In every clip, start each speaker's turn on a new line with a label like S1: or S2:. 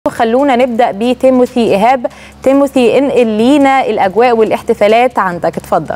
S1: خلونا نبدا بتيموثي ايهاب تيموثي انقل لينا الاجواء والاحتفالات عندك اتفضل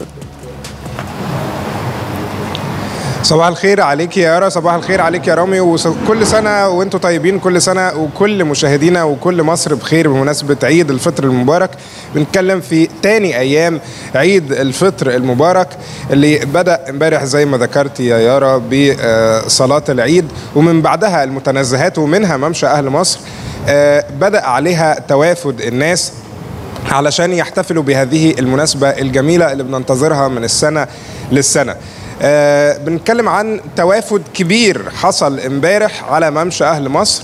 S2: صباح الخير عليك يا يارا صباح الخير عليك يا رامي وكل سنة وانتم طيبين كل سنة وكل مشاهدينا وكل مصر بخير بمناسبة عيد الفطر المبارك بنتكلم في تاني أيام عيد الفطر المبارك اللي بدأ امبارح زي ما ذكرت يا يارا بصلاة العيد ومن بعدها المتنزهات ومنها ممشى أهل مصر بدأ عليها توافد الناس علشان يحتفلوا بهذه المناسبة الجميلة اللي بننتظرها من السنة للسنة آه بنتكلم عن توافد كبير حصل امبارح على ممشى اهل مصر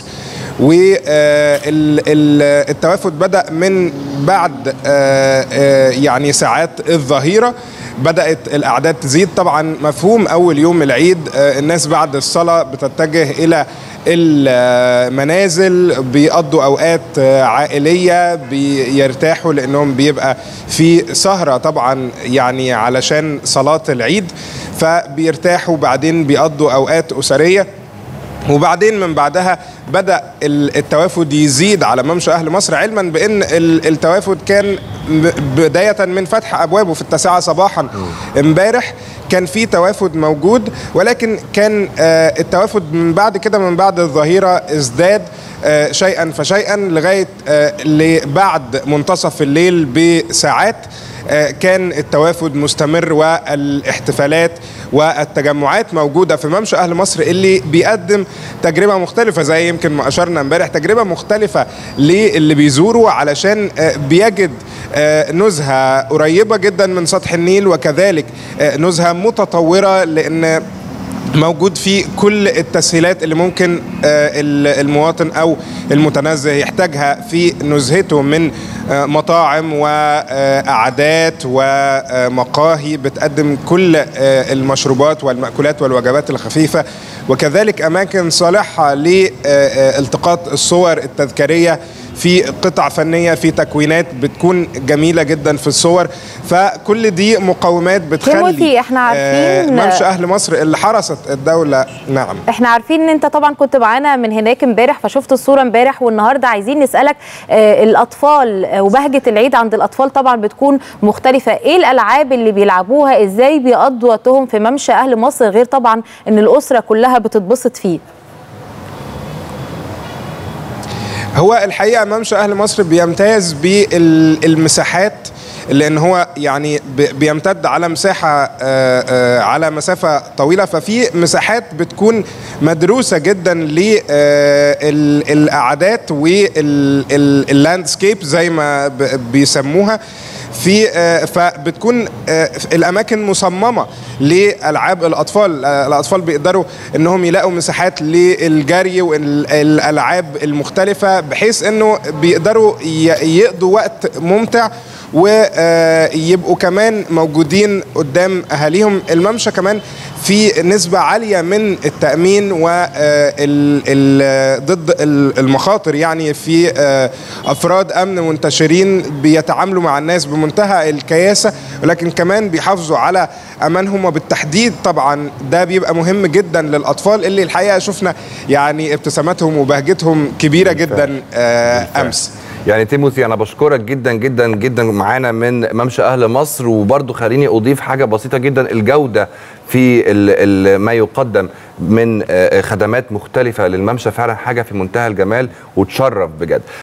S2: والتوافد بدا من بعد آه آه يعني ساعات الظهيره بدات الاعداد تزيد طبعا مفهوم اول يوم العيد الناس بعد الصلاه بتتجه الى المنازل بيقضوا اوقات عائليه بيرتاحوا لانهم بيبقى في سهره طبعا يعني علشان صلاه العيد فبيرتاحوا بعدين بيقضوا اوقات اسريه وبعدين من بعدها بدا التوافد يزيد على ممشى اهل مصر علما بان التوافد كان بدايه من فتح ابوابه في التاسعه صباحا امبارح كان في توافد موجود ولكن كان التوافد من بعد كده من بعد الظهيره ازداد شيئا فشيئا لغايه بعد منتصف الليل بساعات كان التوافد مستمر والاحتفالات والتجمعات موجوده في ممشى اهل مصر اللي بيقدم تجربه مختلفه زي يمكن ما اشرنا امبارح تجربه مختلفه للي بيزوروا علشان بيجد نزهه قريبه جدا من سطح النيل وكذلك نزهه متطوره لان موجود فيه كل التسهيلات اللي ممكن المواطن او المتنزه يحتاجها في نزهته من مطاعم وقعدات ومقاهي بتقدم كل المشروبات والمأكولات والوجبات الخفيفة وكذلك أماكن صالحة لالتقاط الصور التذكارية في قطع فنية في تكوينات بتكون جميلة جدا في الصور فكل دي مقومات بتخلي
S1: احنا عارفين
S2: ممشى أهل مصر اللي حرست الدولة نعم
S1: احنا عارفين ان انت طبعا كنت معانا من هناك امبارح فشفت الصورة امبارح والنهاردة عايزين نسألك اه الأطفال وبهجة العيد عند الأطفال طبعا بتكون مختلفة ايه الألعاب اللي بيلعبوها ازاي بيقضوا وقتهم في ممشى أهل مصر غير طبعا ان الأسرة كلها بتتبسط فيه
S2: هو الحقيقه ممشى اهل مصر بيمتاز بالمساحات لان هو يعني بيمتد على مساحه على مسافه طويله ففي مساحات بتكون مدروسه جدا للقعدات واللاندسكيب زي ما بيسموها في فبتكون الاماكن مصممه لالعاب الاطفال الاطفال بيقدروا انهم يلاقوا مساحات للجري والالعاب المختلفه بحيث انه بيقدروا يقضوا وقت ممتع ويبقوا كمان موجودين قدام اهاليهم الممشى كمان في نسبة عالية من التأمين و ضد المخاطر يعني في أفراد أمن منتشرين بيتعاملوا مع الناس بمنتهى الكياسة ولكن كمان بيحافظوا على أمانهم وبالتحديد طبعا ده بيبقى مهم جدا للأطفال اللي الحقيقة شفنا يعني ابتساماتهم وبهجتهم كبيرة جدا أمس
S3: يعني تيموثي انا بشكرك جدا جدا جدا معانا من ممشى اهل مصر وبرضه خليني اضيف حاجه بسيطه جدا الجوده في ال ال ما يقدم من خدمات مختلفه للممشى فعلا حاجه في منتهى الجمال وتشرف بجد